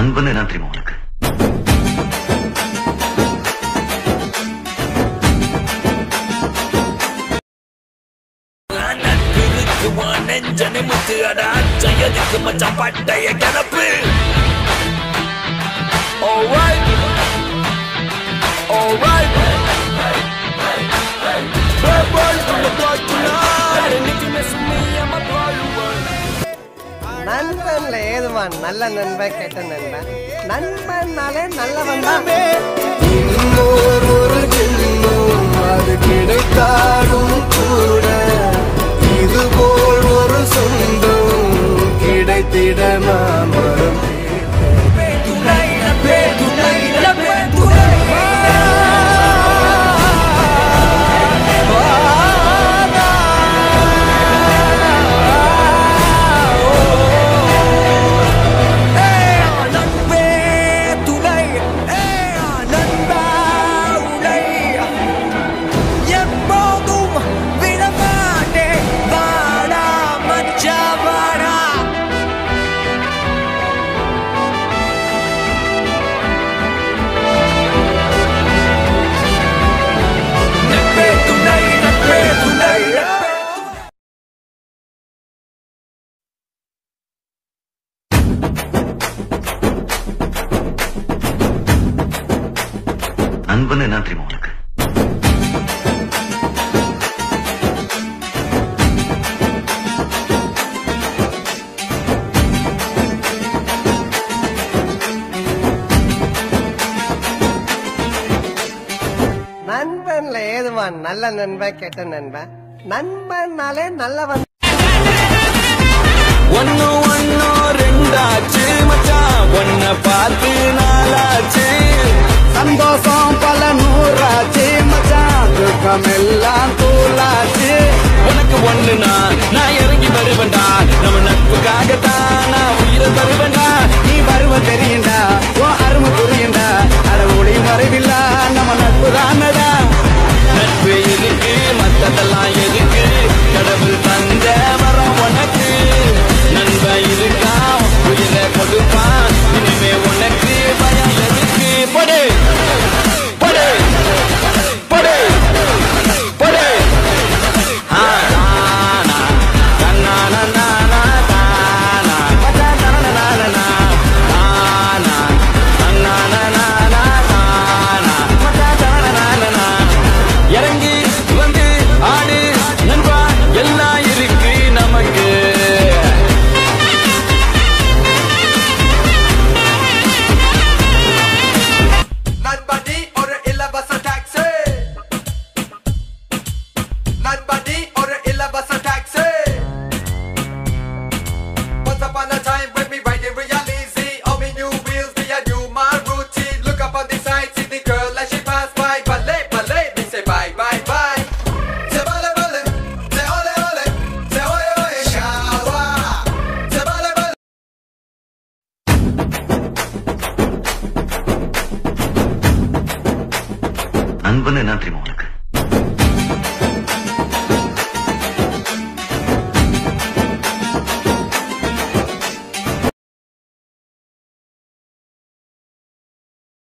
நண்பன் என்ன தெரியுமா உனக்கு நட்பிற்கு உன் நெஞ்ச நிமித்து அட அச்சம் எதுக்கு மச்சான் பட்டைய கிளப்பு Alright Alright Bad boy from the block tonight And if you miss me, I'm a follower நண்பன்ல ஏதுமா நல்ல நண்பன் கெட்ட நண்பன் நண்பன்னாலே நல்லவன் தான் இன்னோர் ஒரு ஜென்மம் அது கிடைத்தாலும் கூட இதுபோல் ஒரு சொந்தம் கிடைத்திட நான் வரம் நண்பே துணை ஏ நண்பா உலை எப்போதும் விடமாட்டே வாடா மச்சா வாடா நட்பே துணை நட்பே துணை நண்பன் என்ன தெரியுமா உனக்கு நண்பன்ல ஏதுமா நல்ல நண்பன் கெட்ட நண்பன் நண்பன்னாலே நல்லவன் ஒன்னு ஒன்னு ரெண்டாச்சு மச்சான் ஒன்ன பார்த்து நாளாச்சு சந்தோஷம் பல நூறாச்சு மச்சான் துக்கம் எல்லாம் தூளாச்சு உனக்கு ஒண்ணுனா நான் இறங்கி வருவேன்டா நம்ம நட்புக்காகத்தான் நான் உயிரை தருவேன்டா நீ வருவ தெரியுண்டா ஓ அருமை புரியுண்டா அட ஒளி மறைவில்லா நம்ம நட்பு தானடா நட்பு எதுக்கு மத்ததெல்லாம் எதுக்கு கடவுள் தந்த வரம் உனக்கு நண்ப இருக்கா உயிரை கொடுப்பான் இனிமே உனக்கு பயம் எதுக்கு படு படு படு படு ஆ, நானா, தன்னானா, நானா, தானா, பச்சா, தனனா, நானா, தானா, தன்னானா, நானா, தானா, பச்சா, தனனா, நானா. இறங்கி வந்து ஆடு நண்பா எல்லாம் இருக்கு நமக்கு Nobody or a illa bus a taxi. Nobody or a illa bus a taxi. Once upon a time when we riding real easy, all me new wheels, me a new my routine. Look up on the side, see the girl as she pass by. Ballet, ballet, me say bye, bye, bye. Say ballet, ballet, say ole, ole, say oye, oye, shawa. Say ballet, ballet. நண்பன் என்ன தெரியுமா உனக்கு